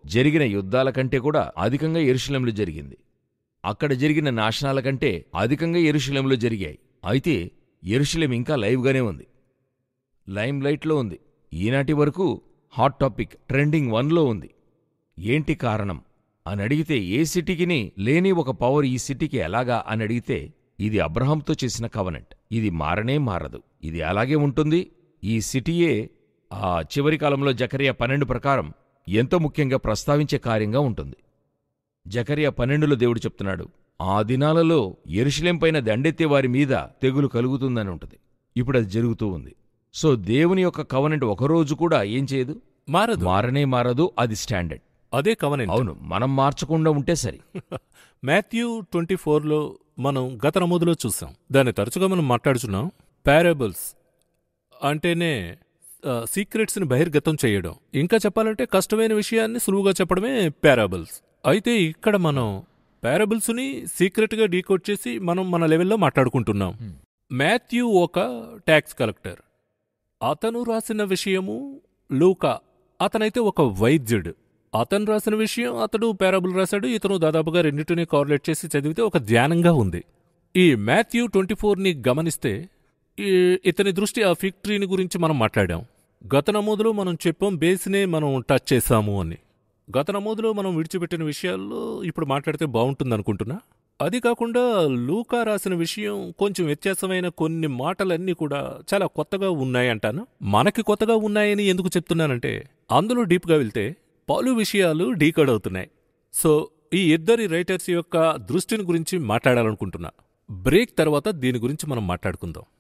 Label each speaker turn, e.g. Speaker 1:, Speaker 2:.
Speaker 1: జరిగిన యుద్ధాల కంటే కూడా అధికంగా ఎరుశలంలో జరిగింది అక్కడ జరిగిన నాశనాల కంటే అధికంగా ఎరుశలంలో జరిగాయి అయితే ఎరుశలేం ఇంకా లైవ్గానే ఉంది లైమ్ లైట్లో ఉంది ఈనాటి వరకు హాట్ టాపిక్ ట్రెండింగ్ వన్లో ఉంది ఏంటి కారణం అని అడిగితే ఏ సిటీకిని లేని ఒక పవర్ ఈ సిటీకి ఎలాగా అని అడిగితే ఇది అబ్రహాంతో చేసిన కవనెంట్ ఇది మారనే మారదు ఇది అలాగే ఉంటుంది ఈ సిటీయే ఆ చివరి కాలంలో జకరియా పన్నెండు ప్రకారం ఎంతో ముఖ్యంగా ప్రస్తావించే కార్యంగా ఉంటుంది జకరియా పన్నెండులో దేవుడు చెప్తున్నాడు ఆ దినాలలో ఎరుషలేం పైన దండెత్తే వారి మీద తెగులు కలుగుతుందని ఉంటుంది ఇప్పుడు అది జరుగుతూ ఉంది సో దేవుని యొక్క కవనెంట్ ఒకరోజు కూడా ఏం చేయదు
Speaker 2: మారదు
Speaker 1: మారనే మారదు అది స్టాండర్డ్
Speaker 2: అదే కవనెంట్
Speaker 1: అవును మనం మార్చకుండా ఉంటే సరి
Speaker 2: మాథ్యూ ట్వంటీ ఫోర్లో మనం గత నమోదులో చూసాం దాన్ని తరచుగా మనం మాట్లాడుచున్నాం పారాబుల్స్ అంటేనే ఆ, సీక్రెట్స్ని బహిర్గతం చేయడం ఇంకా చెప్పాలంటే కష్టమైన విషయాన్ని సులువుగా చెప్పడమే పారాబుల్స్ అయితే ఇక్కడ మనం పారాబుల్స్ని సీక్రెట్గా డీకోడ్ చేసి మనం మన లెవెల్లో మాట్లాడుకుంటున్నాం మాథ్యూ ఒక ట్యాక్స్ కలెక్టర్ అతను రాసిన విషయము లూకా అతనైతే ఒక వైద్యుడు అతను రాసిన విషయం అతడు పారాబుల్ రాశాడు ఇతను దాదాపుగా రెండింటినీ కార్లేట్ చేసి చదివితే ఒక ధ్యానంగా ఉంది ఈ మాథ్యూ ట్వంటీ ఫోర్ని గమనిస్తే ఈ ఇతని దృష్టి ఆ ఫిక్టరీని గురించి మనం మాట్లాడాం గత నమోదులో మనం చెప్పాం బేస్నే మనం టచ్ చేశాము అని గత నమోదులో మనం విడిచిపెట్టిన విషయాల్లో ఇప్పుడు మాట్లాడితే బాగుంటుంది అనుకుంటున్నా అది కాకుండా లూకా రాసిన విషయం కొంచెం వ్యత్యాసమైన కొన్ని మాటలన్నీ కూడా చాలా కొత్తగా ఉన్నాయంటాను మనకి కొత్తగా ఉన్నాయని ఎందుకు చెప్తున్నానంటే అందులో డీప్గా వెళ్తే పలు విషయాలు డీకోడ్ అవుతున్నాయి సో ఈ ఇద్దరి రైటర్స్ యొక్క దృష్టిని గురించి మాట్లాడాలనుకుంటున్నా బ్రేక్ తర్వాత దీని గురించి మనం మాట్లాడుకుందాం